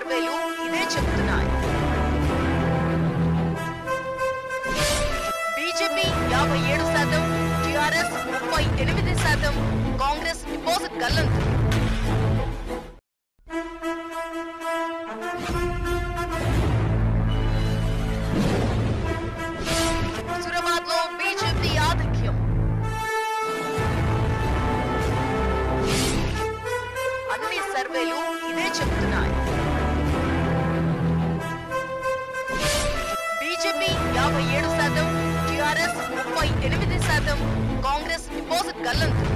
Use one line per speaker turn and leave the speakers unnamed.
సర్వేలు ఇదే చెబుతున్నాయి బీజేపీ యాభై ఏడు శాతం టిఆర్ఎస్ ముప్పై ఎనిమిది శాతం కాంగ్రెస్ డిపాజిట్ గల్లంతు హుజురాబాద్ లో బీజేపీ ఆధిక్యం అన్ని సర్వేలు ఇదే చెబుతున్నాయి బీజేపీ యాభై ఏడు శాతం టిఆర్ఎస్ ముప్పై ఎనిమిది శాతం కాంగ్రెస్ డిపాజిట్ గల్లంతు